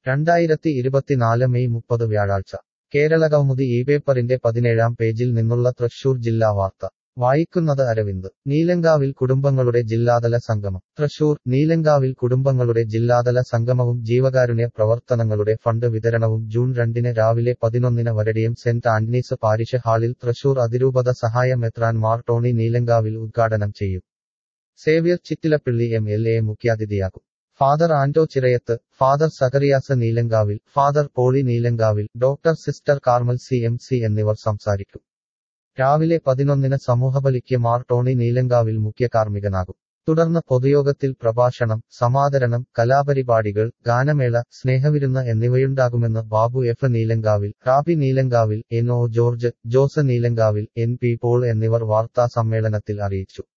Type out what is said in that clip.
രണ്ടായിരത്തി ഇരുപത്തിനാല് മെയ് മുപ്പത് വ്യാഴാഴ്ച കേരളകൗമുദി ഈ പേപ്പറിന്റെ പതിനേഴാം പേജിൽ നിന്നുള്ള തൃശൂർ ജില്ലാ വാർത്ത വായിക്കുന്നത് അരവിന്ദ് നീലങ്കാവിൽ കുടുംബങ്ങളുടെ ജില്ലാതല സംഗമം തൃശൂർ നീലങ്കാവിൽ കുടുംബങ്ങളുടെ ജില്ലാതല സംഗമവും ജീവകാരുണ്യ പ്രവർത്തനങ്ങളുടെ ഫണ്ട് വിതരണവും ജൂൺ രണ്ടിന് രാവിലെ പതിനൊന്നിന് വരടിയം സെന്റ് ആന്റണീസ് പാരിഷ് ഹാളിൽ തൃശൂർ അതിരൂപത സഹായ മെത്രാൻ മാർ ടോണി നീലങ്കാവിൽ ഉദ്ഘാടനം ചെയ്യും Xavier Chittilappilly M L A മുഖ്യാതിഥിയാകും father Anto Chirayath father Zacharias Neelankavil father Poly Neelankavil doctor sister Carmel C M C എന്നിവർ സംസാരിക്കും രാവിലെ പതിനൊന്നിന് സമൂഹബലിക്ക് മാർ ടോണി നീലങ്കാവിൽ മുഖ്യ കാർമ്മികനാകും തുടർന്ന് പൊതുയോഗത്തിൽ പ്രഭാഷണം സമാദരണം കലാപരിപാടികൾ ഗാനമേള സ്നേഹവിരുന്ന് എന്നിവയുണ്ടാകുമെന്ന് Babu F Neelankavil Raby Neelankavil N O George Jose Neelankavil N P Paul എന്നിവർ വാർത്താ സമ്മേളനത്തിൽ അറിയിച്ചു